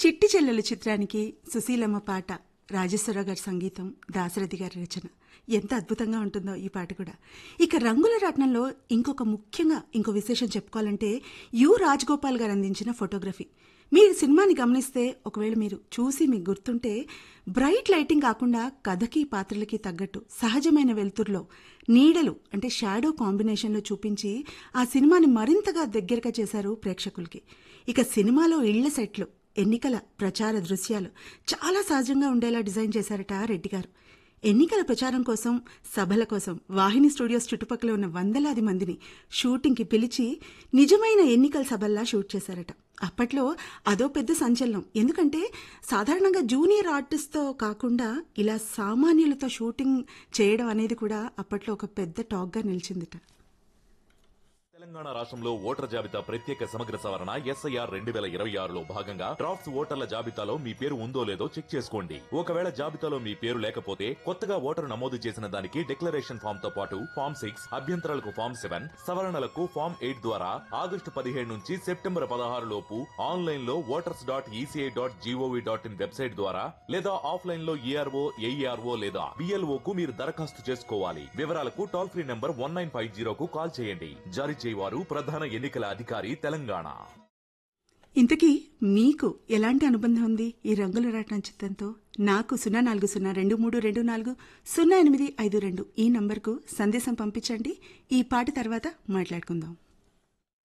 చిట్టి చెల్లెలు చిత్రానికి సుశీలమ్మ పాట రాజేశ్వరరావు గారి సంగీతం దాశరథి గారి రచన ఎంత అద్భుతంగా ఉంటుందో ఈ పాట కూడా ఇక రంగుల రత్నంలో ఇంకొక ముఖ్యంగా ఇంకో విశేషం చెప్పుకోవాలంటే యు రాజగోపాల్ గారు అందించిన ఫోటోగ్రఫీ మీరు సినిమాని గమనిస్తే ఒకవేళ మీరు చూసి మీకు గుర్తుంటే బ్రైట్ లైటింగ్ కాకుండా కథకి పాత్రలకి తగ్గట్టు సహజమైన వెలుతురులో నీడలు అంటే షాడో కాంబినేషన్లో చూపించి ఆ సినిమాని మరింతగా దగ్గరగా చేశారు ప్రేక్షకులకి ఇక సినిమాలో ఇళ్ల సెట్లు ఎన్నికల ప్రచార దృశ్యాలు చాలా సహజంగా ఉండేలా డిజైన్ చేశారట రెడ్డి గారు ఎన్నికల ప్రచారం కోసం సభల కోసం వాహిని స్టూడియోస్ చుట్టుపక్కల ఉన్న వందలాది మందిని షూటింగ్కి పిలిచి నిజమైన ఎన్నికల సభల్లా షూట్ చేశారట అప్పట్లో అదో పెద్ద సంచలనం ఎందుకంటే సాధారణంగా జూనియర్ ఆర్టిస్ట్తో కాకుండా ఇలా సామాన్యులతో షూటింగ్ చేయడం అనేది కూడా అప్పట్లో ఒక పెద్ద టాక్గా నిలిచిందిట తెలంగాణ రాష్ట్రంలో ఓటర్ జాబితా ప్రత్యేక సమగ్ర సవరణ ఎస్ఐఆర్ రెండు వేల ఇరవై ఆరులో భాగంగా డ్రాఫ్ట్స్ ఓటర్ల జాబితాలో మీ పేరు ఉందో లేదో చెక్ చేసుకోండి ఒకవేళ జాబితాలో మీ పేరు లేకపోతే కొత్తగా ఓటరు నమోదు చేసిన దానికి డిక్లరేషన్ ఫామ్ తో పాటు ఫామ్ సిక్స్ అభ్యంతరాలకు ఫామ్ సెవెన్ సవరణలకు ఫామ్ ఎయిట్ ద్వారా ఆగస్టు పదిహేడు నుంచి సెప్టెంబర్ పదహారు లోపు ఆన్లైన్ లో voters dot ECI dot gov dot in website ద్వారా లేదా ఆఫ్లైన్ లో ఈఆర్ఓ ఏఈఆర్ఓ లేదా బిఎల్ఓ కు మీరు దరఖాస్తు చేసుకోవాలి వివరాలకు toll free number one nine five జీరోకు కాల్ చేయండి జారీ చేయవారు ప్రధాన ఎన్నికల అధికారి తెలంగాణ ఇంతకీ మీకు ఎలాంటి అనుబంధం ఉంది ఈ రంగుల రాట్నం చిత్రంతో నాకు సున్నా నాలుగు సున్నా రెండు మూడు రెండు నాలుగు సున్నా ఎనిమిది ఐదు రెండు ఈ నంబర్కు సందేశం పంపించండి ఈ పాట తర్వాత మాట్లాడుకుందాం